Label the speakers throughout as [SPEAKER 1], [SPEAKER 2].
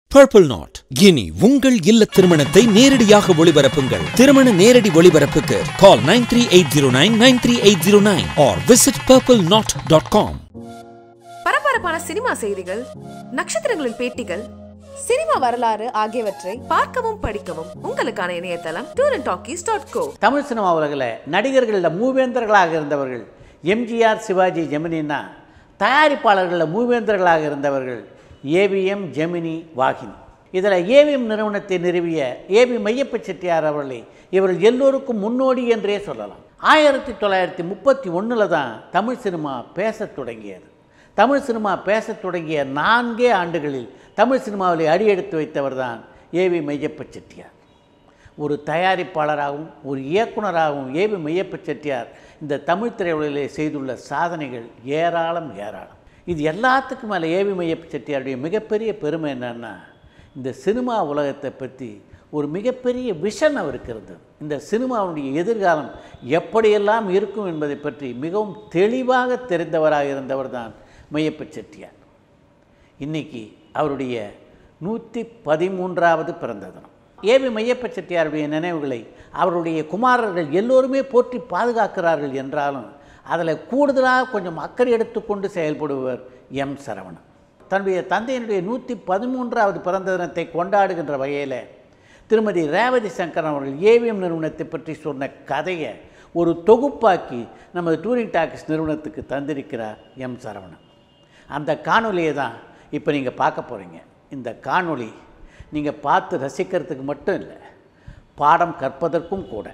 [SPEAKER 1] Purple not இனி உங்கள் இல்ல திருமணத்தை நேரடியாக ஒளிபரப்புங்கள் திருமண நேரடி ஒளிபரப்புக்கு call nine three eight zero nine nine three eight zero nine or visit purple note dot com
[SPEAKER 2] பரபரப்பான சினிமா செய்திகள் நட்சத்திரங்களின் பேட்டிகள் சினிமா வரலாறு ஆகியவற்றை பார்க்கவும் படிக்கவும் உங்களுக்கான இணையதளம் tour and talkies dot co
[SPEAKER 3] Tamil cinema உலகில் நடிகர்களில் மூவேந்தர்களாக இருந்தவர்கள் எம்ஜிஆர் சிவாஜி ஜெமினின்னா தயாரிப்பாளர்களில் மூவேந்தர்களாக இருந்தவர்கள் ஏவிஎம் ஜெமினி வாகினி இதில் ஏவிஎம் நிறுவனத்தை நிறுவிய ஏபி மையப்ப செட்டியார் அவர்களை இவர்கள் எல்லோருக்கும் முன்னோடி என்றே சொல்லலாம் ஆயிரத்தி தொள்ளாயிரத்தி முப்பத்தி ஒன்றில் தான் தமிழ் சினிமா பேசத் தொடங்கியது தமிழ் சினிமா பேசத் தொடங்கிய நான்கே ஆண்டுகளில் தமிழ் சினிமாவில் அடியெடுத்து வைத்தவர் தான் ஏவி மையப்ப செட்டியார் ஒரு தயாரிப்பாளராகவும் ஒரு இயக்குனராகவும் ஏபி மையப்ப செட்டியார் இந்த தமிழ் திரையுலகிலே செய்துள்ள சாதனைகள் ஏராளம் ஏராளம் இது எல்லாத்துக்கும் மேலே ஏபி மையப்ப செட்டியாருடைய மிகப்பெரிய பெருமை என்னன்னா இந்த சினிமா உலகத்தை பற்றி ஒரு மிகப்பெரிய விஷன் அவருக்கு இருந்தது இந்த சினிமாவுடைய எதிர்காலம் எப்படியெல்லாம் இருக்கும் என்பதை பற்றி மிகவும் தெளிவாக தெரிந்தவராக இருந்தவர் தான் மையப்ப செட்டியார் இன்னைக்கு அவருடைய நூற்றி பதிமூன்றாவது பிறந்த தினம் ஏபி மையப்ப செட்டியாருடைய நினைவுகளை அவருடைய குமாரர்கள் எல்லோருமே போற்றி பாதுகாக்கிறார்கள் என்றாலும் அதில் கூடுதலாக கொஞ்சம் அக்கறை எடுத்துக்கொண்டு செயல்படுபவர் எம் சரவணன் தன்னுடைய தந்தையினுடைய நூற்றி பதிமூன்றாவது பிறந்த தினத்தை கொண்டாடுகின்ற வகையில் திருமதி ரேவதி சங்கரன் அவர்கள் ஏவிஎம் நிறுவனத்தை பற்றி சொன்ன கதையை ஒரு தொகுப்பாக்கி நமது டூரிங் டாக்கிஸ் நிறுவனத்துக்கு தந்திருக்கிறார் எம் சரவணன் அந்த காணொலியை தான் இப்போ நீங்கள் பார்க்க போகிறீங்க இந்த காணொளி நீங்கள் பார்த்து ரசிக்கிறதுக்கு மட்டும் இல்லை பாடம் கற்பதற்கும் கூட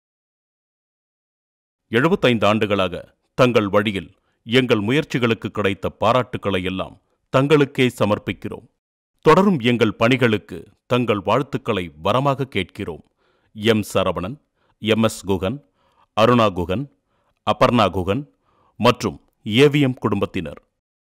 [SPEAKER 4] எழுபத்தைந்து ஆண்டுகளாக தங்கள் வழியில் எங்கள் முயற்சிகளுக்கு கிடைத்த பாராட்டுக்களை எல்லாம் தங்களுக்கே சமர்ப்பிக்கிறோம் தொடரும் எங்கள் பணிகளுக்கு தங்கள் வாழ்த்துக்களை வரமாக கேட்கிறோம் M Saravanan M S Guhan Aruna Guhan Aparna Guhan மற்றும் ஏவிஎம் குடும்பத்தினர்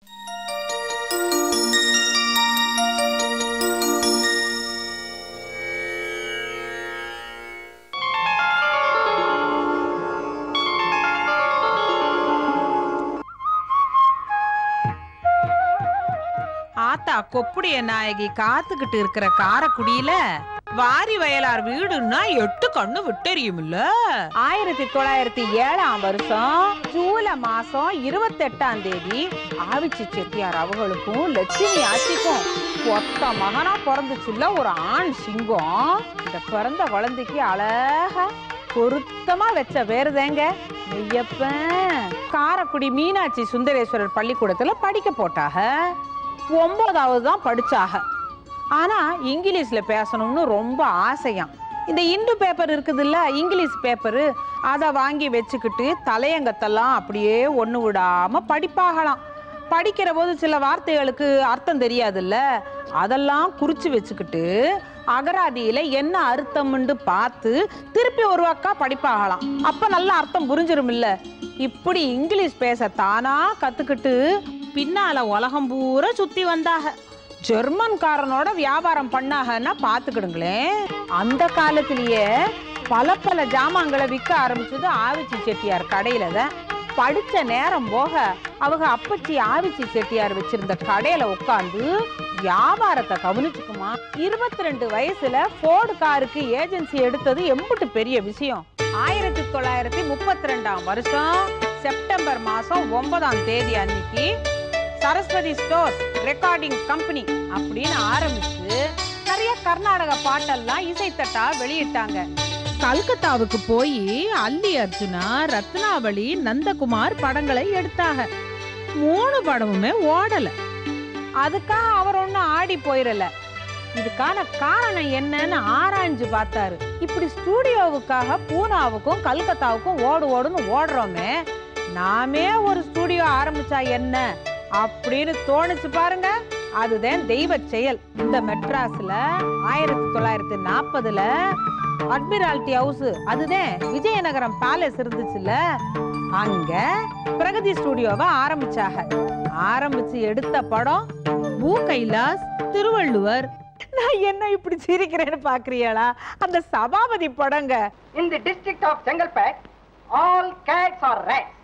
[SPEAKER 5] ஆத்தா கொப்புடைய நாயகி காத்துக்கிட்டு இருக்கிற காரக்குடியில வாரி வயலார் வீடுன்னா எட்டு கண்ணு விட்டெரியுமில்ல
[SPEAKER 6] ஆயிரத்தி தொள்ளாயிரத்தி ஏழாம் வருஷம் ஜூலை மாசம் இருபத்தெட்டாம் தேதி ஆவிச்சி செட்டியார் அவங்களுக்கும் லட்சுமி ஆட்சிக்கும் ஒத்த மகனா பிறந்துச்சுல்ல ஒரு ஆண் சிங்கம் இந்த பிறந்த குழந்தைக்கு அழகா பொருத்தமா வச்ச பேருதேங்க மெய்யப்பன் காரக்குடி மீனாட்சி சுந்தரேஸ்வரர் பள்ளிக்கூடத்துல படிக்க போட்டாக ஒன்பதாவது தான் படிச்சாக ஆனா இங்கிலீஷ்ல பேசணும்னு ரொம்ப ஆசையாம் இந்த இந்து பேப்பர் இருக்குதுல்ல இங்கிலீஷ் பேப்பரு அதை வாங்கி வச்சுக்கிட்டு தலையங்கத்தெல்லாம் அப்படியே ஒன்று விடாம படிப்பாகலாம் படிக்கிற போது சில வார்த்தைகளுக்கு அர்த்தம் தெரியாதுல்ல அதெல்லாம் குறிச்சு வச்சுக்கிட்டு அகராதியில என்ன அர்த்தம்னு பார்த்து திருப்பி ஒரு வாக்கா படிப்பாகலாம் அப்ப நல்ல அர்த்தம் புரிஞ்சிருமில்ல இப்படி இங்கிலீஷ் பேச தானா கத்துக்கிட்டு பின்னால உலகம் பூரா சுத்தி வந்தாக ஜெர்மன்காரனோட வியாபாரம் பண்ணாகன்னா பாத்துக்கிடுங்களேன் அந்த காலத்திலேயே பல பல ஜாமான்களை விற்க ஆரம்பிச்சது ஆவிச்சி செட்டியார் கடையில தான் படிச்ச நேரம் போக அவங்க அப்பச்சி ஆவிச்சி செட்டியார் வச்சிருந்த கடையில உட்காந்து வியாபாரத்தை கவனிச்சுக்குமா இருபத்தி ரெண்டு வயசுல ஃபோர்டு காருக்கு ஏஜென்சி எடுத்தது எம்புட்டு பெரிய விஷயம் ஆயிரத்தி தொள்ளாயிரத்தி முப்பத்தி ரெண்டாம் வருஷம் செப்டம்பர் மாசம் ஒன்பதாம் தேதி அன்னைக்கு சரஸ்வதி ஸ்டோர்ஸ் ரெக்கார்டிங் கம்பெனி அப்படின்னு ஆரம்பிச்சு நிறைய கர்நாடக பாட்டெல்லாம் இசைத்தட்டா வெளியிட்டாங்க கல்கத்தாவுக்கு போய் அல்லி அர்ஜுனா ரத்னாவளி நந்தகுமார் படங்களை எடுத்தாங்க மூணு படமுமே ஓடல அதுக்காக அவர் ஒன்றும் ஆடி போயிடல இதுக்கான காரணம் என்னன்னு ஆராய்ஞ்சு பார்த்தாரு இப்படி ஸ்டூடியோவுக்காக பூனாவுக்கும் கல்கத்தாவுக்கும் ஓடு ஓடுன்னு ஓடுறோமே நாமே ஒரு ஸ்டூடியோ ஆரம்பிச்சா என்ன அப்படின்னு தோணுச்சு பாருங்க அதுதான் தெய்வ செயல் இந்த மெட்ராஸ்ல ஆயிரத்தி தொள்ளாயிரத்தி நாற்பதுல அட்மிரால்டி ஹவுஸ் அதுதான் விஜயநகரம் பேலஸ் இருந்துச்சுல்ல அங்க பிரகதி ஸ்டுடியோவை ஆரம்பிச்சாங்க ஆரம்பிச்சு எடுத்த படம் பூ கைலாஸ் திருவள்ளுவர் நான் என்ன இப்படி சிரிக்கிறேன்னு பாக்குறீங்களா அந்த சபாபதி படங்க
[SPEAKER 7] In the district of Chengalpet, all cats are rats.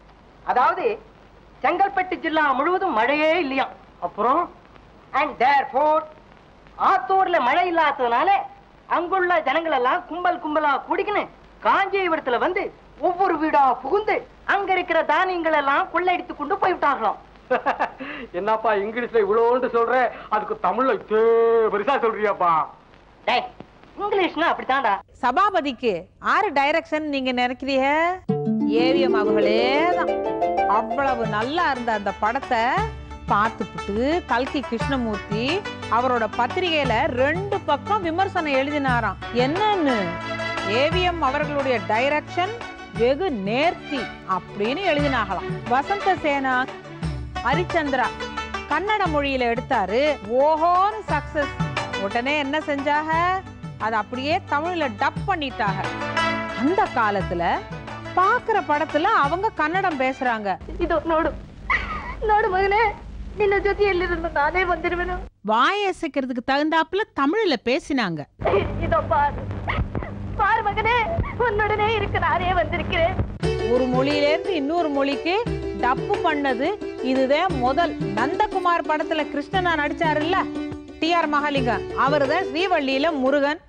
[SPEAKER 7] அதாவது செங்கல்பட்டு ஜில்லா முழுவதும் மழையே இல்லையாம் அப்புறம் அண்ட் தேர் ஃபோர் ஆத்தூர்ல மழை இல்லாததுனால அங்குள்ள ஜனங்கள் எல்லாம் கும்பல் கும்பலா குடிக்கணும் காஞ்சிபுரத்துல வந்து ஒவ்வொரு வீடா புகுந்து அங்க இருக்கிற தானியங்கள் எல்லாம் கொள்ளையடித்து கொண்டு போய்விட்டார்களாம்
[SPEAKER 8] என்னப்பா இங்கிலீஷ்ல இவ்வளோண்டு சொல்ற அதுக்கு தமிழ்ல இத்தே பெருசா சொல்றியாப்பா
[SPEAKER 7] டேய் இங்கிலீஷ்னா அப்படித்தான்டா
[SPEAKER 6] சபாபதிக்கு ஆறு டைரக்ஷன் நீங்க நினைக்கிறீங்க ஏவிஎம் அவர்களே தான் அவ்வளவு நல்லா இருந்த அந்த படத்தை பார்த்துப்புட்டு கல்கி கிருஷ்ணமூர்த்தி அவரோட பத்திரிகையில ரெண்டு பக்கம் விமர்சனம் எழுதினாராம் என்னன்னு ஏவிஎம் அவர்களுடைய டைரக்ஷன் வெகு நேர்த்தி அப்படின்னு எழுதினாகலாம் வசந்த சேனா ஹரிச்சந்திரா கன்னட மொழியில எடுத்தாரு ஓஹோன்னு சக்சஸ் உடனே என்ன செஞ்சாக அதை அப்படியே தமிழ்ல டப் பண்ணிட்டாங்க அந்த காலத்துல பாக்குற படத்துல அவங்க கன்னடம் பேசுறாங்க
[SPEAKER 9] ಇದು ನೋಡು ನೋಡು ಮಗನೇ ನಿನ್ನ ಜೊತೆಯಲ್ಲಿருந்து ನಾನೇ ಬಂದಿರುವೆನು
[SPEAKER 5] வாயசைக்கிறதுக்கு தகுந்தாப்புல தமிழ்ல பேசினாங்க
[SPEAKER 9] இதோ பாரு பாரு மகனே உன்னுடனே இருக்க நானே வந்திருக்கிறேன்
[SPEAKER 6] ஒரு மொழியில இருந்து இன்னொரு மொழிக்கு டப்பு பண்ணது இதுதான் முதல் நந்தகுமார் படத்துல கிருஷ்ணனா நடிச்சாருல்ல டி ஆர் மகாலிங்கம் அவர்தான் ஸ்ரீவள்ளியில முருகன்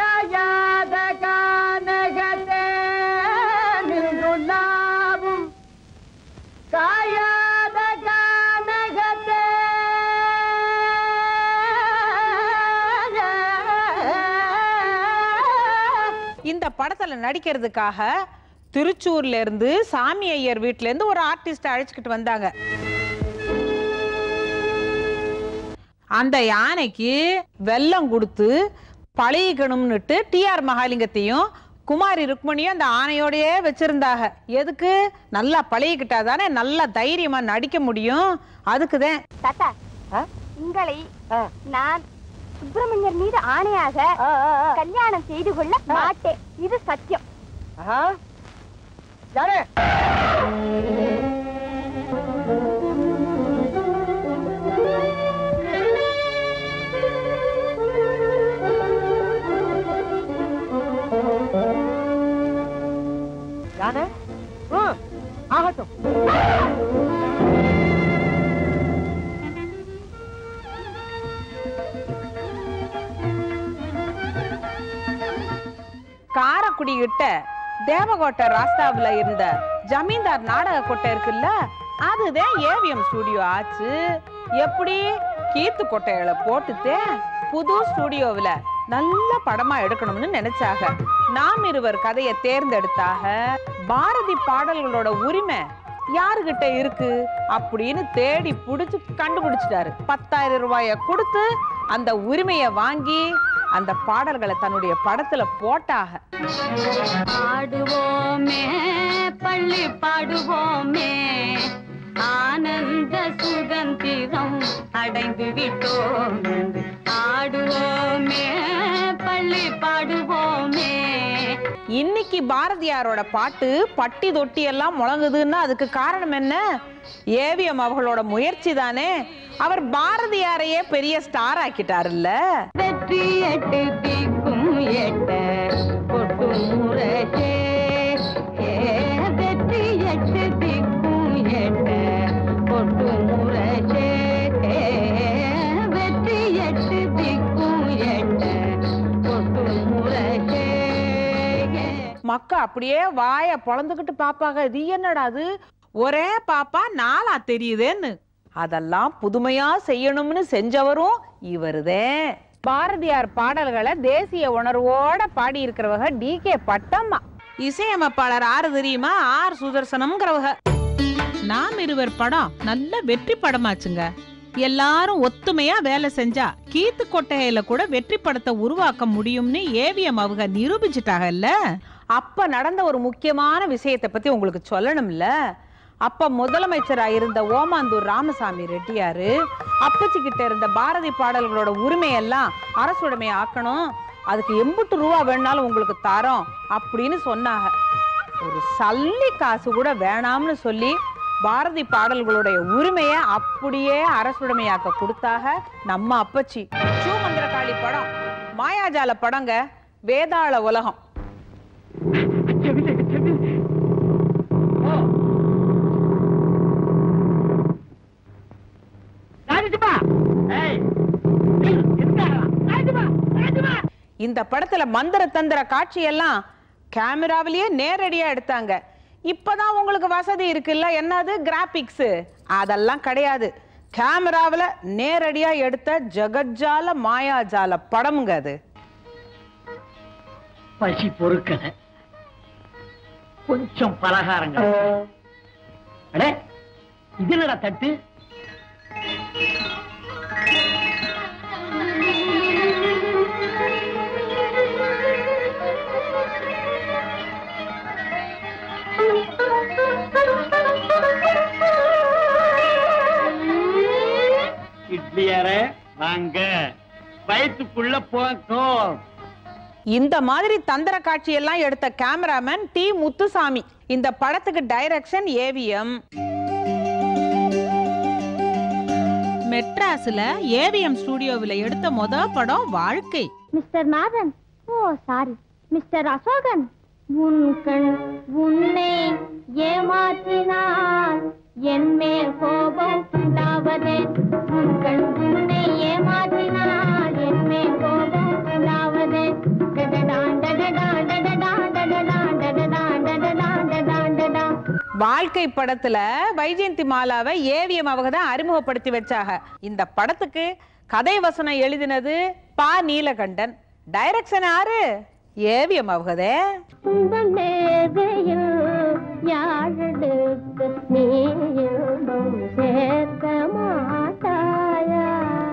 [SPEAKER 9] காயாத கானகத்தே
[SPEAKER 6] இந்த படத்துல நடிக்கிறதுக்காக திருச்சூர்ல இருந்து சாமி ஐயர் வீட்ல இருந்து ஒரு ஆர்டிஸ்ட் அழைச்சுக்கிட்டு வந்தாங்க அந்த யானைக்கு வெல்லம் கொடுத்து பழகிக்கணும்னுட்டு டிஆர் மகாலிங்கத்தையும் குமாரி ருக்மணியும் அந்த ஆணையோடயே வச்சிருந்தாங்க எதுக்கு நல்லா பழகிக்கிட்டாதானே நல்லா தைரியமா நடிக்க முடியும் அதுக்குதான்
[SPEAKER 9] தாத்தா உங்களை நான் சுப்பிரமணியர் மீது ஆணையாக கல்யாணம் செய்து கொள்ள மாட்டேன் இது சத்தியம்
[SPEAKER 7] யாரு யாரு ம், ஆகட்டும்
[SPEAKER 6] காரக்குடி கிட்ட தேவகோட்டை ராஸ்தாவுல இருந்த ஜமீன்தார் நாடக கொட்டை இருக்குல்ல அதுதான் ஏவிஎம் ஸ்டுடியோ ஆச்சு எப்படி கீத்து கொட்டைகளை போட்டுத்தே புது ஸ்டுடியோவுல நல்ல படமா எடுக்கணும்னு நினைச்சாக நாம் இருவர் கதையை தேர்ந்தெடுத்தாக பாரதி பாடல்களோட உரிமை யாருகிட்ட இருக்கு அப்படின்னு தேடி புடிச்சு கண்டுபிடிச்சிட்டாரு பத்தாயிரம் ரூபாய கொடுத்து அந்த உரிமையை வாங்கி அந்த பாடல்களை தன்னுடைய படத்துல போட்டாக
[SPEAKER 9] பாடுவோமே பள்ளி பாடுவோமே ஆனந்த சுதந்திரம் அடைந்து விட்டோம் என்று ஆடுவோமே பள்ளி பாடுவோமே
[SPEAKER 6] இன்னைக்கு பாரதியாரோட பாட்டு பட்டி தொட்டி எல்லாம் முழங்குதுன்னா அதுக்கு காரணம் என்ன ஏவிஎம் அவர்களோட முயற்சி தானே அவர் பாரதியாரையே பெரிய ஸ்டார் ஆக்கிட்டாருல்ல
[SPEAKER 9] வெற்றி எட்டு திக்கும் எட்ட கொட்டும் முரசே ஏ, வெற்றி எட்டு திக்கும் எட்ட கொட்டும் முரசே ஏ, வெற்றி எட்டு திக்கும் எட்ட கொட்டும் முரசே
[SPEAKER 6] மக்கா அப்படியே வாய பொளந்துக்கிட்டு பாப்பாங்க இது என்னடா அது ஒரே பாப்பா நாளா தெரியுதேன்னு அதெல்லாம் புதுமையா செய்யணும்னு செஞ்சவரும் இவருதே பாரதியார் பாடல்களை தேசிய உணர்வோட பாடி இருக்கிறவங்க டி கே பட்டம்மா
[SPEAKER 5] இசையமைப்பாளர் ஆறு தெரியுமா ஆர் சுதர்சனம்ங்கிறவங்க நாம் இருவர் படம் நல்ல வெற்றி படமாச்சுங்க எல்லாரும் ஒத்துமையா வேலை செஞ்சா கீத்து கொட்டையில கூட வெற்றி படத்தை உருவாக்க முடியும்னு ஏவிஎம் அவங்க நிரூபிச்சிட்டாங்கல்ல
[SPEAKER 6] அப்ப நடந்த ஒரு முக்கியமான விஷயத்தை பத்தி உங்களுக்கு சொல்லணும்ல அப்ப முதலமைச்சரா இருந்த ஓமாந்தூர் ராமசாமி ரெட்டியாரு அப்பச்சி கிட்ட இருந்த பாரதி பாடல்களோட உரிமையெல்லாம் அரசுடைமை ஆக்கணும் அதுக்கு எம்புட்டு ரூபா வேணாலும் உங்களுக்கு தரோம் அப்படின்னு சொன்னாங்க ஒரு சல்லி காசு கூட வேணாம்னு சொல்லி பாரதி பாடல்களுடைய உரிமையை அப்படியே அரசுடைமையாக்க கொடுத்தாக நம்ம அப்பச்சி சூமந்திரகாளி படம் மாயாஜால படங்க வேதாள உலகம்
[SPEAKER 7] ராஜிப்பா ஏய் நில்லு, எதுக்காக? ராஜிப்பா
[SPEAKER 6] இந்த படத்துல மந்திர தந்திர காட்சியெல்லாம் கேமராவிலேயே நேரடியா எடுத்தாங்க இப்பதான் உங்களுக்கு வசதி இருக்குல்ல என்னது கிராபிக்ஸ் அதெல்லாம் கிடையாது கேமராவில் நேரடியா எடுத்த ஜெகஜால மாயாஜால படமுங்க அது
[SPEAKER 7] பசி பொறுக்கல கொஞ்சம் பலகாரங்கள் அடே இது என்னடா தட்டு இட்லியார வாங்க வயிற்றுக்குள்ள போக்கும்
[SPEAKER 6] இந்த மாதிரி தந்திர காட்சியெல்லாம் எடுத்த கேமராமேன் டி முத்துசாமி இந்த படத்துக்கு டைரக்ஷன் ஏவிஎம்
[SPEAKER 5] மெட்ராஸ்ல ஏவிஎம் ஸ்டுடியோவில் எடுத்த மொத படம் வாழ்க்கை
[SPEAKER 9] mister Nathan oh sorry mister Ashokan உன் கண் உன்னை ஏமாற்றினார் என் மேல் கோபம் உண்டாவதே உன் கண் உன்னை ஏமாற்றினார் என் மேல் கோபம் உண்டாவதே டடடான் டடடான் டடடான் டடடான் டடடான் டடடான் டடடான் டடடான்
[SPEAKER 6] வாழ்க்கை படத்துல வைஜெயந்தி மாலாவை ஏவிஎம் அவங்க தான் அறிமுகப்படுத்தி வச்சாங்க இந்த படத்துக்கு கதை வசனம் எழுதினது பா நீலகண்டன் டைரக்ஷன் யாரு ஏவிஎம் அவகதே
[SPEAKER 9] துன்பம் நேரையில் யாழெடுத்து நீ இன்பம் சேர்க்க மாட்டாயா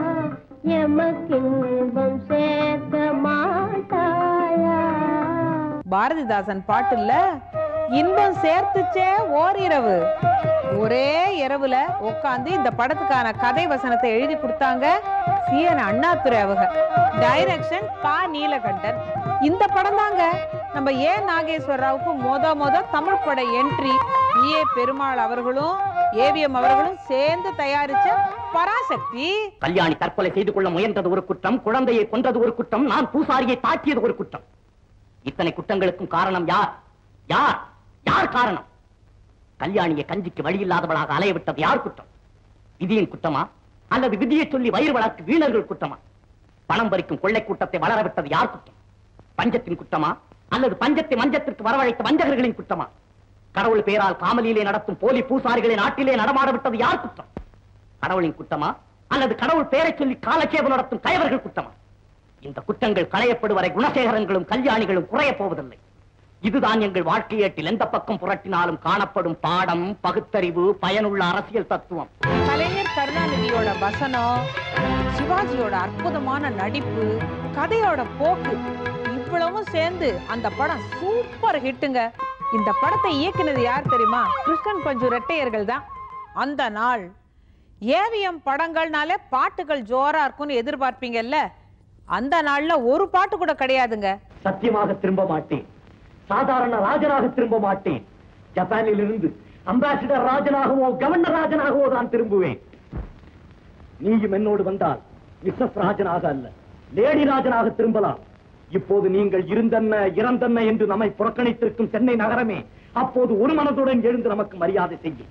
[SPEAKER 9] எமக்கின்பம் சேர்க்க மாட்டாயா
[SPEAKER 6] பாரதிதாசன் பாட்டுல இன்பம் சேர்த்துச்சே ஓரிரவு ஒரே இரவுல உட்காந்து இந்த படத்துக்கான கதை வசனத்தை எழுதி கொடுத்தாங்க சி என் அண்ணாதுரை அவங்க டைரக்ஷன் பா நீலகண்டன் இந்த படம் தாங்க நம்ம ஏ நாகேஸ்வர ராவுக்கு மொத மொத தமிழ் பட என்ட்ரி ஏ பெருமாள் அவர்களும் ஏவிஎம் அவர்களும் சேர்ந்து தயாரிச்ச பராசக்தி
[SPEAKER 7] கல்யாணி தற்கொலை செய்து கொள்ள முயன்றது ஒரு குற்றம் குழந்தையை கொன்றது ஒரு குற்றம் நான் பூசாரியை தாக்கியது ஒரு குற்றம் இத்தனை குற்றங்களுக்கும் காரணம் யார் யார் யார் காரணம் கல்யாணியை கஞ்சிக்கு வழியில்லாதவளாக அலைய விட்டது யார் குற்றம் விதியின் குற்றமா அல்லது விதியை சொல்லி வயிறு வளர்க்கு வீணர்கள் குற்றமா பணம் பறிக்கும் கொள்ளை கூட்டத்தை வளர விட்டது யார் குற்றம் பஞ்சத்தின் குற்றமா அல்லது பஞ்சத்தை மஞ்சத்திற்கு வரவழைத்த வஞ்சகர்களின் குற்றமா கடவுள் பேரால் காமலியிலே நடத்தும் போலி பூசாரிகளை நாட்டிலே நடமாட விட்டது யார் குற்றம் கடவுளின் குற்றமா அல்லது கடவுள் பேரை சொல்லி காலட்சேபம் நடத்தும் கயவர்கள் குற்றமா இந்த குற்றங்கள் களையப்படுவரை குணசேகரங்களும் கல்யாணிகளும் குறையப் போவதில்லை இதுதான் எங்கள் வாழ்க்கையேட்டில் எந்த பக்கம் புரட்டினாலும் காணப்படும் பாடம் பகுத்தறிவு பயனுள்ள அரசியல் தத்துவம்
[SPEAKER 6] கலைஞர் கருணாநிதியோட வசனம் சிவாஜியோட அற்புதமான நடிப்பு கதையோட போக்கு இவ்வளவும் சேர்ந்து அந்த படம் சூப்பர் ஹிட்டுங்க இந்த படத்தை இயக்குனது யார் தெரியுமா கிருஷ்ணன் பஞ்சு ரெட்டையர்கள் தான் அந்த நாள் ஏவிஎம் படங்கள்னாலே பாட்டுகள் ஜோரா இருக்கும்னு எதிர்பார்ப்பீங்கல்ல அந்த நாள்ல ஒரு பாட்டு கூட கிடையாதுங்க
[SPEAKER 7] சத்தியமாக திரும்ப மாட்டேன் சாதாரண ராஜனாக திரும்ப மாட்டேன் ஜப்பானில் இருந்து அம்பாசிடர் ராஜனாகவோ கவர்னர் ராஜனாகவோ தான் திரும்புவேன் நீயும் என்னோடு வந்தால் மிஸ்ஸஸ் ராஜனாக அல்ல லேடி ராஜனாக திரும்பலாம் இப்போது நீங்கள் இருந்தன்ன இறந்தன்ன என்று நம்மை புறக்கணித்திருக்கும் சென்னை நகரமே அப்போது ஒரு மனதுடன் எழுந்து நமக்கு மரியாதை செய்யும்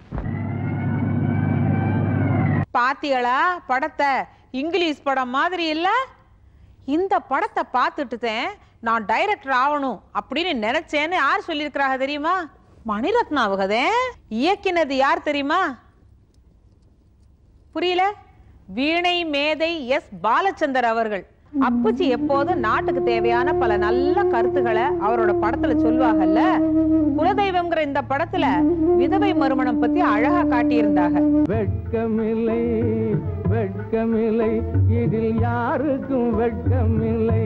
[SPEAKER 6] பாத்திகளா படத்தை இங்கிலீஷ் படம் மாதிரி இல்ல இந்த படத்தை பார்த்துட்டுதேன் நான் டைரக்டர் ஆகணும் அப்படின்னு நினைச்சேன்னு யார் சொல்லியிருக்கிறாங்க தெரியுமா மணிரத்னா அவகதே இயக்கினது யார் தெரியுமா புரியல வீணை மேதை எஸ் பாலச்சந்தர் அவர்கள் அப்புச்சி எப்போதும் நாட்டுக்கு தேவையான பல நல்ல கருத்துக்களை அவரோட படத்துல சொல்லுவாங்கல்ல குலதெய்வம்ங்கிற இந்த படத்துல விதவை மறுமணம் பத்தி அழகா காட்டியிருந்தாங்க
[SPEAKER 10] வெட்கமில்லை வெட்கமில்லை இதில் யாருக்கும் வெட்கமில்லை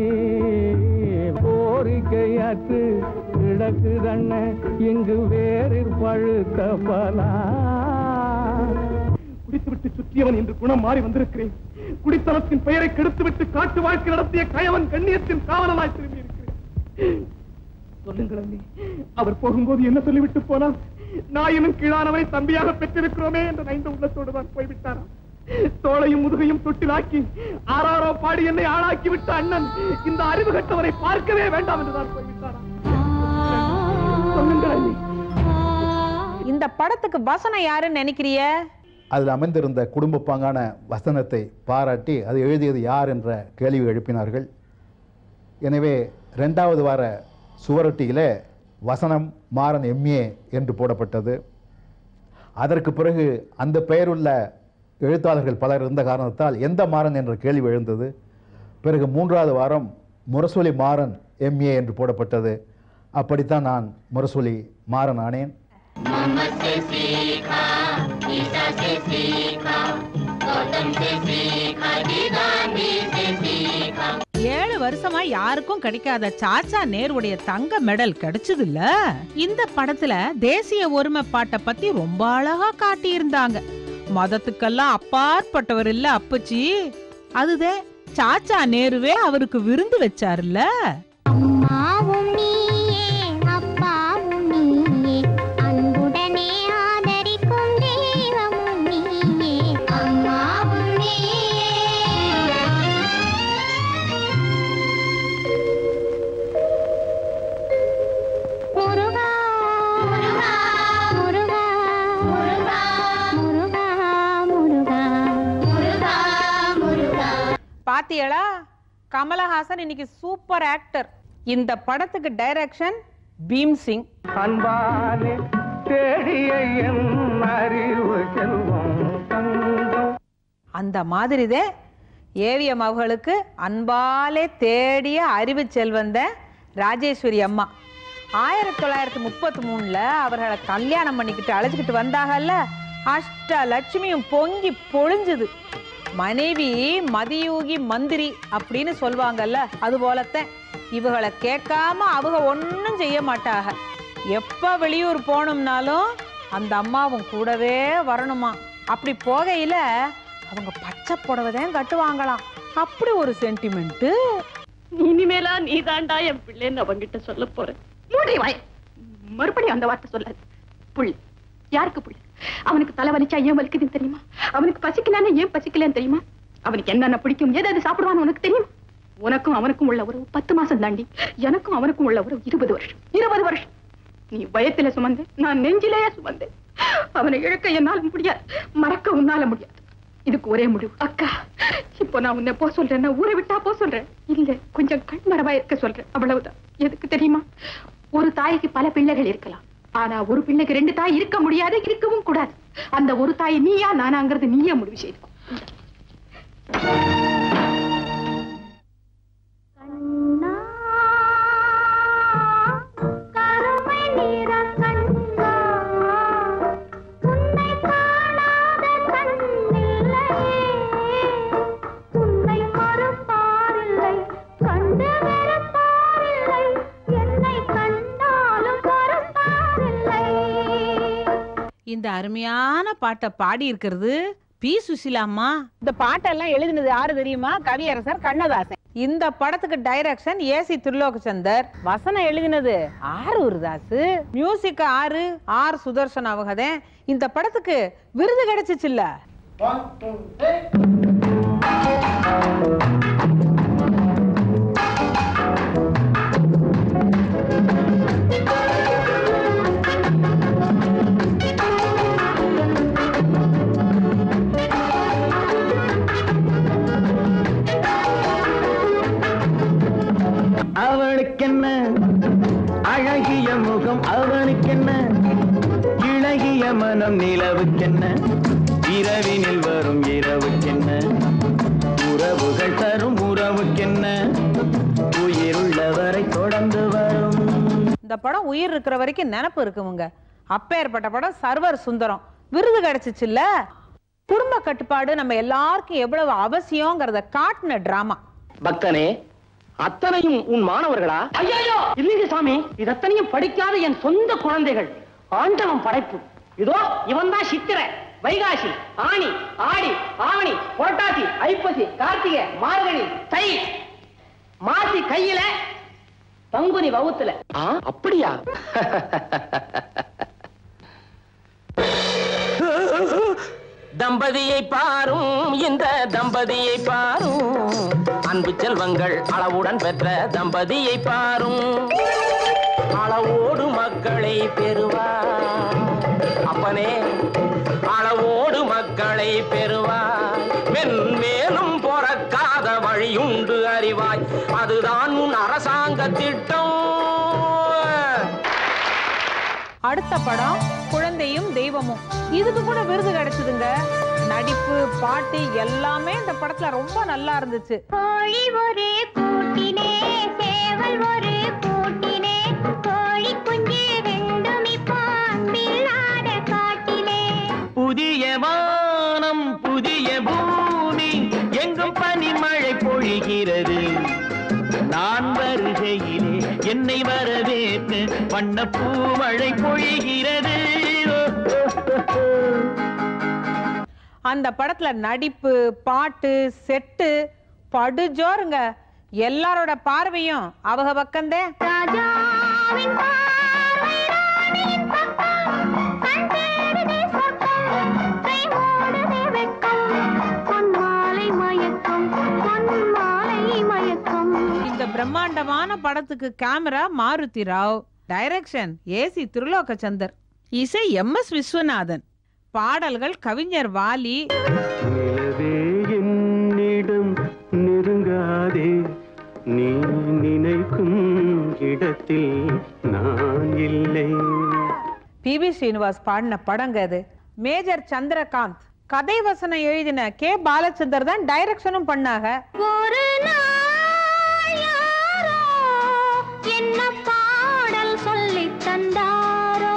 [SPEAKER 10] கோரிக்கையாற்று கிடக்குதண்ண இங்கு வேறு பழுத்த பலா
[SPEAKER 8] குடித்துவிட்டு சுற்றியவன் என்று குணம் மாறி வந்திருக்கிறேன் குடித்தனத்தின் பெயரை கெடுத்துவிட்டு காட்டு வாழ்க்கை நடத்திய கயவன் கண்ணியத்தின் காவலனாய் திரும்பி இருக்கிறேன் சொல்லுங்கள் அண்ணி அவர் போகும்போது என்ன சொல்லிவிட்டு போனார் நாயினும் கீழானவரை தம்பியாக பெற்றிருக்கிறோமே என்ற நைந்த உள்ளத்தோடு தான் போய்விட்டாராம் தோளையும் முதுகையும் தொட்டிலாக்கி ஆறாரோ பாடி என்னை ஆளாக்கி விட்ட அண்ணன் இந்த அறிவு கட்டவரை பார்க்கவே வேண்டாம் என்றுதான் போய்விட்டாராம் சொல்லுங்கள் அண்ணி
[SPEAKER 6] இந்த படத்துக்கு வசனம் யாருன்னு நினைக்கிறிய
[SPEAKER 11] அதில் அமைந்திருந்த குடும்ப பாங்கான வசனத்தை பாராட்டி அதை எழுதியது யார் என்ற கேள்வி எழுப்பினார்கள் எனவே ரெண்டாவது வார சுவரொட்டியிலே வசனம் மாறன் எம்ஏ என்று போடப்பட்டது அதற்கு பிறகு அந்த பெயருள்ள எழுத்தாளர்கள் பலர் இருந்த காரணத்தால் எந்த மாறன் என்ற கேள்வி எழுந்தது பிறகு மூன்றாவது வாரம் முரசொலி மாறன் எம்ஏ என்று போடப்பட்டது அப்படித்தான் நான் முரசொலி மாறன் ஆனேன்
[SPEAKER 9] मोहम्मद से सीखा ईसा से सीखा गौतम से सीखा जी गांधी से सीखा
[SPEAKER 5] ஏழு வருஷமா யாருக்கும் கிடைக்காத சாச்சா நேருடைய தங்க மெடல் கிடைச்சது இல்ல இந்த படத்துல தேசிய ஒருமைப்பாட்டை பத்தி ரொம்ப அழகா காட்டியிருந்தாங்க மதத்துக்கெல்லாம் அப்பாற்பட்டவர் இல்ல அப்பச்சி அதுதே சாச்சா நேருவே அவருக்கு விருந்து வச்சாருல்ல
[SPEAKER 9] அம்மாவும் நீயே அப்பாவும் நீயே அன்புடனே ஆதரிக்கும் தெய்வமும் நீயே அம்மாவும் முருகா முருகா முருகா முருகா முருகா முருகா முருகா முருகா
[SPEAKER 6] பாத்தியளா கமலஹாசன் இன்னைக்கு சூப்பர் ஆக்டர் இந்த படத்துக்கு டைரக்ஷன் பீம் சிங்
[SPEAKER 10] அன்பாலே தேடிய என் அறிவு செல்வம் தங்கம்
[SPEAKER 6] அந்த மாதிரிதே ஏவிஎம் அவர்களுக்கு அன்பாலே தேடிய அறிவு செல்வந்த ராஜேஸ்வரி அம்மா ஆயிரத்தி தொள்ளாயிரத்தி முப்பத்தி மூணுல அவர்களை கல்யாணம் பண்ணிக்கிட்டு அழைச்சிக்கிட்டு வந்தாகல்ல அஷ்ட லட்சுமியும் பொங்கி பொழிஞ்சுது மனைவி மதியூகி மந்திரி அப்படின்னு சொல்லுவாங்கல்ல அது போலத்தான் இவகளை கேட்காம அவங்க ஒன்றும் செய்ய மாட்டாக எப்போ வெளியூர் போகணும்னாலும் அந்த அம்மாவும் கூடவே வரணுமா அப்படி போகையில அவங்க பச்சை புடவை தான் கட்டுவாங்களாம் அப்படி ஒரு சென்டிமெண்ட்டு
[SPEAKER 12] இனிமேலா நீ தாண்டா என் பிள்ளைன்னு அவங்கிட்ட சொல்ல போறேன் மூடி வாய் மறுபடியும் அந்த வார்த்தை சொல்லாது புள்ளி யாருக்கு புள்ளி அவனுக்கு தலை வலிச்சா ஏன் வலிக்குதுன்னு தெரியுமா அவனுக்கு பசிக்கலான்னு ஏன் பசிக்கலன்னு தெரியுமா அவனுக்கு என்னென்ன பிடிக்கும் எது எது சாப்பிடுவான்னு உனக்கு தெரியும் உனக்கும் அவனுக்கும் உள்ள உறவு பத்து மாசம் தாண்டி எனக்கும் அவனுக்கும் உள்ள உறவு இருபது வருஷம் இருபது வருஷம் நீ பயத்துல சுமந்து நான் நெஞ்சிலேயே சுமந்தேன் அவனை இழக்க என்னால முடியாது மறக்க உன்னால முடியாது இதுக்கு ஒரே முடிவு அக்கா இப்போ நான் உன்னை போ சொல்றேன் ஊரை விட்டா போ சொல்றேன் இல்ல கொஞ்சம் கண் மரபா இருக்க சொல்றேன் அவ்வளவுதான் எதுக்கு தெரியுமா ஒரு தாய்க்கு பல பிள்ளைகள் இருக்கலாம் ஆனா ஒரு பிள்ளைக்கு ரெண்டு தாய் இருக்க முடியாது இருக்கவும் கூடாது அந்த ஒரு தாய் நீயா நானாங்கிறது நீயே முடிவு செய்து
[SPEAKER 9] கருமை நிற கண்ணா உன்னை காணாத கண்ணில்லையே உன்னை மறுப்பாரில்லை கண்டு வெறுப்பாரில்லை என்னை கண்டாலும் கருப்பாரில்லை
[SPEAKER 5] இந்த அருமையான பாட்டை பாடி இருக்கிறது பி சுசிலாம்மா
[SPEAKER 6] இந்த பாட்டெல்லாம் எழுதினது யாரு தெரியுமா கவியரசர் கண்ணதாசன் இந்த படத்துக்கு டைரக்ஷன் ஏசி திருலோகச்சந்தர் வசனம் எழுதினது ஆறு உருதாசு மியூசிக் ஆறு ஆர் சுதர்சன் அவகதேன் இந்த படத்துக்கு விருது கிடைச்சிச்சு இல்ல
[SPEAKER 10] அவளுக்கென்ன அழகிய முகம் அவனுக்கென்ன இழகிய மனம் நிலவுக்கென்ன இரவினில் வரும் இரவுக்கென்ன உறவுகள் தரும் உறவுக்கென்ன உயிருள்ளவரை தொடர்ந்து வரும்
[SPEAKER 6] இந்த படம் உயிர் இருக்கிற வரைக்கும் நினப்பு இருக்குமுங்க அப்பேற்பட்ட படம் சர்வர் சுந்தரம் விருது கிடைச்சிச்சு இல்ல குடும்ப கட்டுப்பாடு நம்ம எல்லாருக்கும் எவ்வளவு அவசியங்கிறத காட்டின டிராமா
[SPEAKER 7] பக்தனே அத்தனையும் உன் மாணவர்களா ஐயோ இல்லைங்க சாமி இது அத்தனையும் படிக்காத என் சொந்த குழந்தைகள் ஆண்டவன் படைப்பு இதோ இவன் தான் சித்திர வைகாசி ஆணி ஆடி ஆவணி புரட்டாசி ஐப்பசி கார்த்திகை மார்கழி தை மாசி கையில பங்குனி வவுத்துல அப்படியா
[SPEAKER 13] தம்பதியை பாரும் இந்த தம்பதியை பாரும் அன்பு செல்வங்கள் அளவுடன் பெற்ற தம்பதியை பாரும் அளவோடு மக்களை பெறுவார் அப்பனே அளவோடு மக்களை பெறுவாய் மென்மேலும் பொறக்காத வழியுண்டு அறிவாய் அதுதான் உன் அரசாங்க திட்டம்
[SPEAKER 6] அடுத்த படம் குழந்தையும் தெய்வமும் இதுக்கு கூட விருது கிடைச்சதுங்க நடிப்பு பாட்டு எல்லாமே இந்த படத்துல ரொம்ப நல்லா இருந்துச்சு
[SPEAKER 9] கோழி ஒரு கூட்டிலே சேவல் ஒரு கூட்டிலே கோழி குஞ்சு ரெண்டும் இப்போ அன்பில்லாத காட்டிலே
[SPEAKER 10] புதிய வானம் புதிய பூமி எங்கும் பனிமழை பொழிகிறது நான் வருகையிலே என்னை வரவேற்று வண்ணப்பூ மழை பொழிகிறது ஓ, ஓ, ஓ, ஓ.
[SPEAKER 6] அந்த படத்துல நடிப்பு பாட்டு செட்டு படுஜோருங்க எல்லாரோட பார்வையும் அவங்க பக்கந்தே
[SPEAKER 9] ராஜாவின் பார்வை ராணியின் பக்கம் கண் தேடுதே சொர்க்கம் கை மூடுதே வெட்கம் பொன்மாலை மயக்கம் பொன்மாலை மயக்கம்
[SPEAKER 6] இந்த பிரம்மாண்டமான படத்துக்கு camera Maruti Rao direction A C Tirulokchandar இசை எம் எஸ் விஸ்வநாதன் பாடல்கள் கவிஞர் வாலி
[SPEAKER 10] நிலவே என்னிடம் நெருங்காதே நீ நினைக்கும் இடத்தில் நான் இல்லை
[SPEAKER 6] பி வி ஸ்ரீனிவாஸ் பாடின படங்க அது மேஜர் சந்திரகாந்த் கதை வசனம் எழுதின கே பாலச்சந்தர் தான் டைரக்ஷனும் பண்ணாங்க
[SPEAKER 9] ஒரு நாள் யாரோ என்ன பாடல் சொல்லித் தந்தாரோ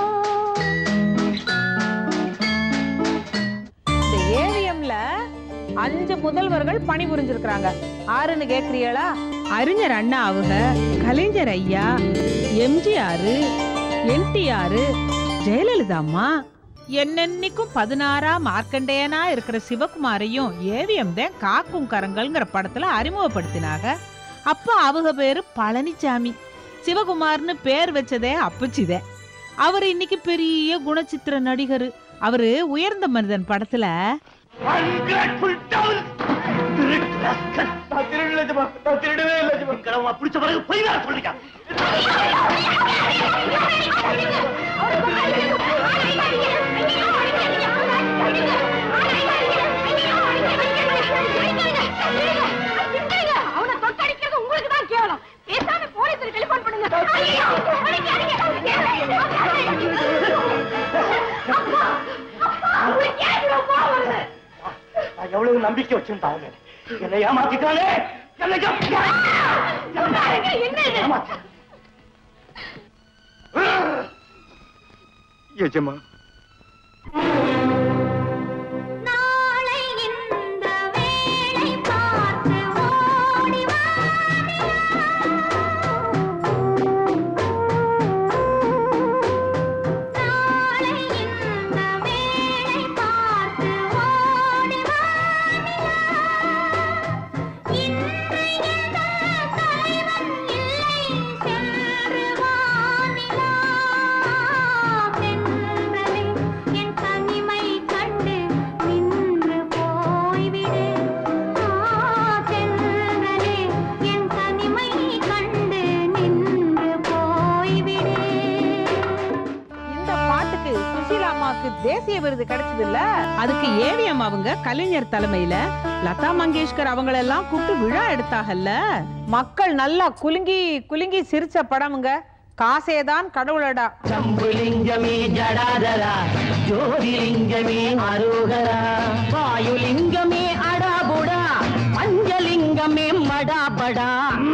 [SPEAKER 6] இந்த ஏவிஎம்ல அஞ்சு முதல்வர்கள் பணிபுரிஞ்சிருக்கிறாங்க ஆறுன்னு கேக்குறீங்களா அறிஞர் அண்ணா அவங்க கலைஞர் ஐயா எம்ஜிஆர் என்டிஆர் ஜெயலலிதா அம்மா என்னென்னைக்கும் பதினாறா மார்க்கண்டேயனா இருக்கிற சிவகுமாரையும் ஏவிஎம் தான் காக்கும் கரங்கள்ங்கிற படத்துல அறிமுகப்படுத்தினாங்க அப்ப அவங்க பேரு பழனிசாமி சிவகுமார்னு பேர் வச்சதே அப்பச்சிதே அவர் இன்னைக்கு பெரிய குணச்சித்திர நடிகர் அவரு உயர்ந்த மனிதன் படத்துல
[SPEAKER 8] Ungrateful devil! திருட்டு rascal! நான் திருடல ஜமா நான் திருடவே இல்லை ஜமா கடவுளா பிடிச்ச பிறகு பொய் வேற சொல்லிக்க
[SPEAKER 9] அவனை தொட்டடிக்கிறது உங்களுக்கு தான் கேவலம் பேசாம போலீஸுக்கு டெலிபோன் பண்ணுங்க ஐயோ! அடிங்க, அடிங்க, அடிங்க. அப்பா! அப்பா! உங்களுக்கு ஏன் இவ்வளவு கோவம் வருது?
[SPEAKER 8] நான் எவ்வளவு நம்பிக்கை வச்சிருந்தா அவங்க என்னை ஏமாத்திட்டானே என்னை
[SPEAKER 9] பாருங்க, என்ன இது?
[SPEAKER 8] ஏமாத்த எஜமா
[SPEAKER 9] நாளை இந்த வேளை பார்த்து ஓடி வா நாளை இந்த வேளை பார்த்து ஓடி வா இன்று இந்த தலைவன் இல்லை சென்று வானிலா தென்றலே என் தனிமை கண்டு நின்று போய்விடு ஆ, தென்றலே என் தனிமை கண்டு நின்று போய்விடு
[SPEAKER 6] இந்த பாட்டுக்கு சுசீலா அம்மாவுக்கு தேசிய விருது கிடைச்சது இல்ல அதுக்கு ஏவிஎம் அவங்க கலைஞர் தலைமையில லதா மங்கேஷ்கர் அவங்களெல்லாம் கூப்பிட்டு விழா எடுத்தாகல்ல மக்கள் நல்லா குலுங்கி குலுங்கி சிரிச்ச படமுங்க காசேதான் கடவுளடா
[SPEAKER 10] சம்புலிங்கமே ஜடாதரா ஜோதிலிங்கமே அரோகரா வாயுலிங்கமே அடாபுடா பஞ்சலிங்கமே மடாபடா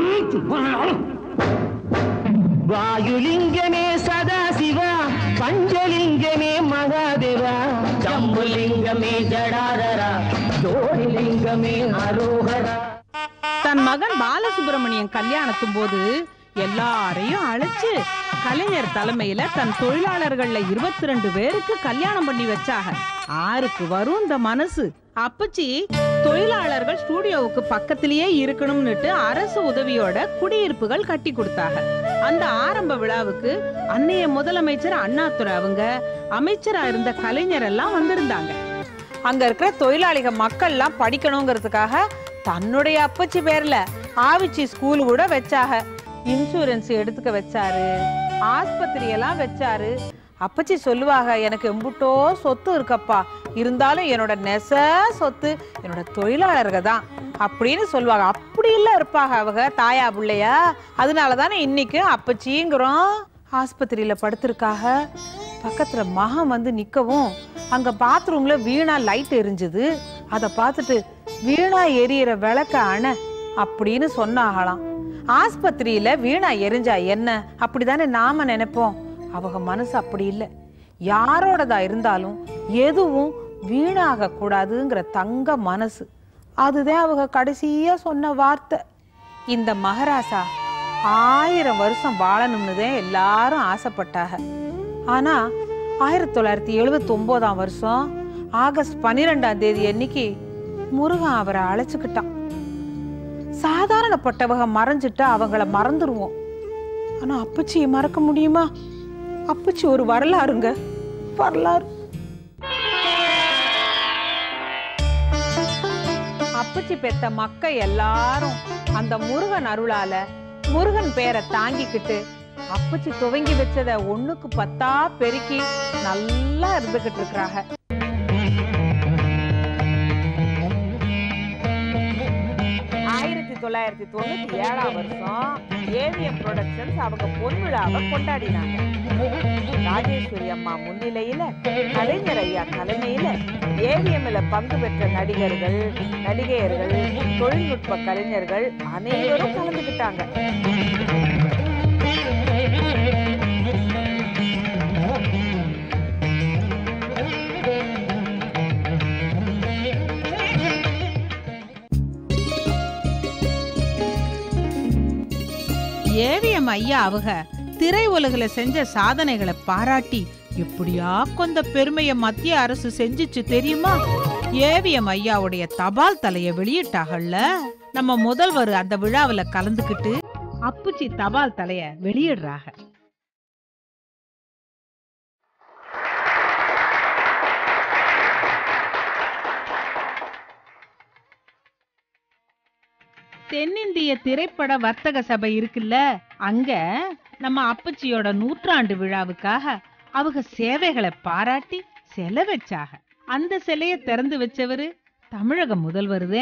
[SPEAKER 10] வாயுலிங்கமே சதாசிவா பஞ்சலிங்கமே மகாதேவா ஜம்புலிங்கமே ஜடாதரா ஜோதிலிங்கமே அரோகரா
[SPEAKER 6] தன் மகன் பாலசுப்ரமணியன் கல்யாணத்தும் போது எல்லாரையும் அழைச்சு கலைஞர் தலைமையில தன் தொழிலாளர்கள்ல இருபத்தி ரெண்டு பேருக்கு கல்யாணம் பண்ணி வச்சாக ஆருக்கு வரும் இந்த மனசு அப்பச்சி தொழிலாளர்கள் ஸ்டூடியோவுக்கு பக்கத்திலேயே இருக்கணும்னுட்டு அரசு உதவியோட குடியிருப்புகள் கட்டி கொடுத்தாங்க அந்த ஆரம்ப விழாவுக்கு அன்னைய முதலமைச்சர் அண்ணாதுரை அவங்க அமைச்சரா இருந்த கலைஞர் எல்லாம் வந்திருந்தாங்க அங்க இருக்கிற தொழிலாளிக மக்கள்லாம் படிக்கணுங்கிறதுக்காக தன்னுடைய அப்பச்சி பேர்ல ஆவிச்சி ஸ்கூல் கூட வச்சாக இன்சூரன்ஸ் எடுத்துக்க வச்சாரு ஆஸ்பத்திரி எல்லாம் வச்சாரு அப்பச்சி சொல்லுவாங்க எனக்கு எம்புட்டோ சொத்து இருக்கப்பா இருந்தாலும் என்னோட நெச சொத்து என்னோட தொழிலாளர்கள் தான் அப்படின்னு சொல்லுவாங்க அப்படி இல்ல இருப்பாங்க அவங்க தாயா பிள்ளையா அதனால தானே இன்னைக்கு அப்பச்சிங்கிறோம் ஆஸ்பத்திரியில படுத்திருக்காக பக்கத்துல மகன் வந்து நிக்கவும் அங்க பாத்ரூம்ல வீணா லைட் எரிஞ்சுது அதை பார்த்துட்டு வீணா எரியிற விளக்க அண அப்படின்னு சொன்னாகலாம் ஆஸ்பத்திரியில வீணா எரிஞ்சா என்ன அப்படிதானே நாம நினைப்போம் அவங்க மனசு அப்படி இல்லை யாரோடதா இருந்தாலும் எதுவும் வீணாக கூடாதுங்கிற தங்க மனசு அதுதான் அவங்க கடைசியா சொன்ன வார்த்தை இந்த மகாராசா ஆயிரம் வருஷம் வாழணும்னு தான் எல்லாரும் ஆசைப்பட்டாங்க ஆனா ஆயிரத்தி தொள்ளாயிரத்தி எழுபத்தி ஒன்பதாம் வருஷம் ஆகஸ்ட் பன்னிரெண்டாம் தேதி அன்னைக்கு முருகன் அவரை அழைச்சுக்கிட்டான் சாதாரணப்பட்டவங்க மறைஞ்சிட்டா அவங்கள மறந்துடுவோம் ஆனா அப்பச்சியை மறக்க முடியுமா அப்பச்சி ஒரு வரலாறுங்க வரலாறு அப்பச்சி பெத்த மக்க எல்லாரும் அந்த முருகன் அருளால முருகன் பேரை தாங்கிக்கிட்டு அப்பச்சி துவங்கி வச்சத ஒண்ணுக்கு பத்தா பெருக்கி நல்லா இருந்துகிட்டு இருக்கிறாங்க ஆயிரத்தி தொள்ளாயிரத்தி தொண்ணூத்தி ஏழாம் வருஷம் ஏவிஎம் ப்ரொடக்ஷன்ஸ் அவங்க பொன் விழாவை கொண்டாடினாங்க ராஜேஸ்வரி அம்மா முன்னிலையில கலைஞர் ஐயா தலைமையில ஏவிஎம்ல பங்கு பெற்ற நடிகர்கள் நடிகையர்கள் தொழில்நுட்ப கலைஞர்கள் அனைவரும் கலந்துக்கிட்டாங்க
[SPEAKER 5] ஏவிஎம் ஐயா அவங்க திரை உலகில செஞ்ச சாதனைகளை பாராட்டி எப்படியா கொண்ட பெருமைய மத்திய அரசு செஞ்சுச்சு தெரியுமா ஏவிஎம் ஐயாவுடைய தபால் தலைய வெளியிட்டாகல்ல நம்ம முதல்வர் அந்த விழாவுல கலந்துக்கிட்டு அப்புச்சி தபால் தலைய வெளியிடுறாங்க தென்னிந்திய திரைப்பட வர்த்தக சபை இருக்குல்ல அங்க நம்ம அப்பச்சியோட நூற்றாண்டு விழாவுக்காக அவங்க சேவைகளை பாராட்டி சிலை வச்சாக அந்த சிலைய திறந்து வச்சவரு தமிழக முதல்வருதே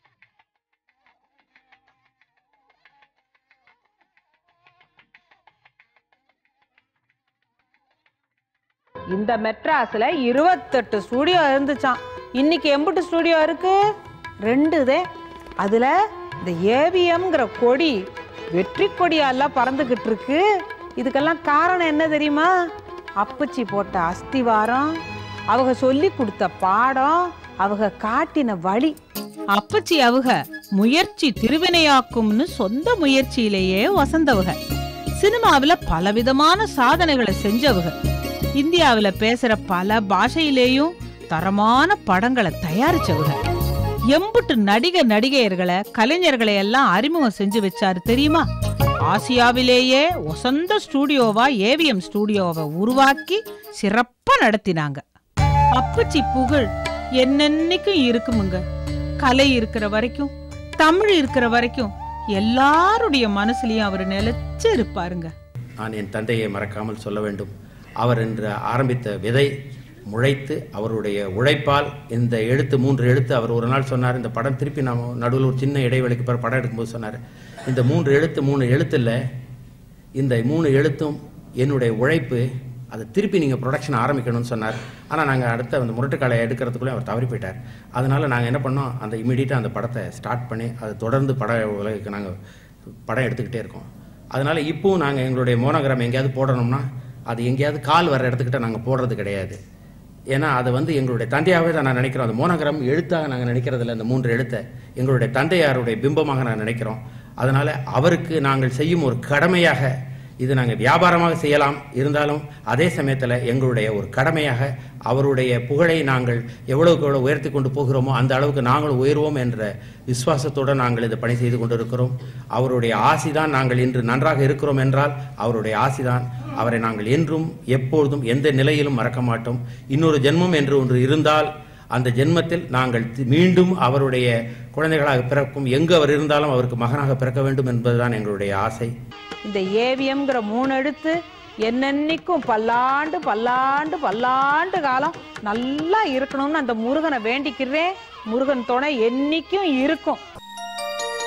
[SPEAKER 6] இந்த மெட்ராஸ்ல இருபத்தெட்டு ஸ்டூடியோ இருந்துச்சாம் இன்னைக்கு எம்புட்டு ஸ்டூடியோ இருக்கு ரெண்டுதே அதுல இந்த ஏவிஎம்ங்கிற கொடி வெற்றி கொடியெல்லாம் பறந்துகிட்டு இருக்கு இதுக்கெல்லாம் காரணம் என்ன தெரியுமா அப்பச்சி போட்ட அஸ்திவாரம் அவங்க சொல்லி கொடுத்த பாடம் அவங்க காட்டின வழி
[SPEAKER 5] அப்பச்சி அவங்க முயற்சி திருவினையாக்கும்னு சொந்த முயற்சியிலேயே வசந்தவங்க சினிமாவுல பலவிதமான சாதனைகளை செஞ்சவங்க இந்தியாவுல பேசுற பல பாஷையிலேயும் தரமான படங்களை தயாரிச்சவங்க எம்புட்டு நடிக நடிகையர்களை கலைஞர்களை எல்லாம் அறிமுகம் செஞ்சு வச்சாரு தெரியுமா ஆசியாவிலேயே வசந்த ஸ்டூடியோவா ஏவிஎம் ஸ்டூடியோவை உருவாக்கி சிறப்பா நடத்தினாங்க அப்பச்சி புகழ் என்னென்னைக்கும் இருக்குமுங்க கலை இருக்கிற வரைக்கும் தமிழ் இருக்கிற வரைக்கும் எல்லாருடைய மனசுலயும் அவர் நிலைச்சு இருப்பாருங்க
[SPEAKER 14] நான் என் தந்தையை மறக்காமல் சொல்ல வேண்டும் அவர் என்று ஆரம்பித்த விதை முளைத்து அவருடைய உழைப்பால் இந்த எழுத்து மூன்று எழுத்து அவர் ஒரு நாள் சொன்னார் இந்த படம் திருப்பி நாம் நடுவில் ஒரு சின்ன இடைவெளிக்கு பிறகு படம் எடுக்கும்போது சொன்னார் இந்த மூன்று எழுத்து மூணு எழுத்துல இந்த மூணு எழுத்தும் என்னுடைய உழைப்பு அதை திருப்பி நீங்கள் ப்ரொடக்ஷன் ஆரம்பிக்கணும்னு சொன்னார் ஆனால் நாங்கள் அடுத்த அந்த முரட்டுக்காலை எடுக்கிறதுக்குள்ளே அவர் தவறி போயிட்டார் அதனால் நாங்கள் என்ன பண்ணோம் அந்த இமீடியட்டாக அந்த படத்தை ஸ்டார்ட் பண்ணி அதை தொடர்ந்து பட உலகுக்கு நாங்கள் படம் எடுத்துக்கிட்டே இருக்கோம் அதனால் இப்போவும் நாங்கள் எங்களுடைய மோனோகிராம் எங்கேயாவது போடணும்னா அது எங்கேயாவது கால் வர இடத்துக்கிட்ட நாங்கள் போடுறது கிடையாது ஏன்னா அது வந்து எங்களுடைய தந்தையாகவே தான் நான் நினைக்கிறோம் அந்த மோனோகிராம் எழுத்தாக நாங்கள் நினைக்கிறதில்ல அந்த மூன்று எழுத்தை எங்களுடைய தந்தையாருடைய பிம்பமாக நான் நினைக்கிறோம் அதனால் அவருக்கு நாங்கள் செய்யும் ஒரு கடமையாக இது நாங்கள் வியாபாரமாக செய்யலாம் இருந்தாலும் அதே சமயத்தில் எங்களுடைய ஒரு கடமையாக அவருடைய புகழை நாங்கள் எவ்வளவுக்கு எவ்வளோ உயர்த்தி கொண்டு போகிறோமோ அந்த அளவுக்கு நாங்கள் உயர்வோம் என்ற விசுவாசத்தோடு நாங்கள் இந்த பணி செய்து கொண்டிருக்கிறோம் அவருடைய ஆசிதான் நாங்கள் இன்று நன்றாக இருக்கிறோம் என்றால் அவருடைய ஆசிதான் அவரை நாங்கள் என்றும் எப்பொழுதும் எந்த நிலையிலும் மறக்க மாட்டோம் இன்னொரு ஜென்மம் என்று ஒன்று இருந்தால் அந்த ஜென்மத்தில் நாங்கள் தி- மீண்டும் அவருடைய குழந்தைகளாக பிறக்கும் எங்கு அவர் இருந்தாலும் அவருக்கு மகனாக பிறக்க வேண்டும் என்பதுதான் எங்களுடைய ஆசை
[SPEAKER 6] இந்த ஏவிஎம்ங்கிற மூணு எடுத்து என்னென்னைக்கும் பல்லாண்டு பல்லாண்டு பல்லாண்டு காலம் நல்லா இருக்கணும்னு அந்த முருகனை வேண்டிக்கிறேன் முருகன் துணை என்னைக்கும் இருக்கும்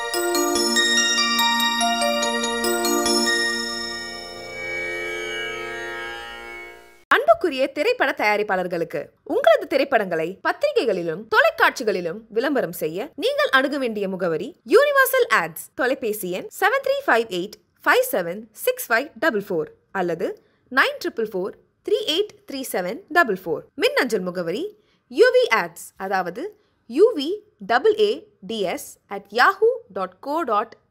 [SPEAKER 2] அன்புக்குரிய திரைப்பட தயாரிப்பாளர்களுக்கு உங்களது திரைப்படங்களை பத்திரிகைகளிலும் தொலைக்காட்சிகளிலும் விளம்பரம் செய்ய நீங்கள் அணுக வேண்டிய முகவரி யூனிவர்சல் ஆட்ஸ் தொலைபேசி எண் seven three five eight five seven six five double four அல்லது nine triple four three eight three seven double four மின்னஞ்சல் முகவரி யூவி ஆட்ஸ் அதாவது UV double A D S at Yahoo dot co dot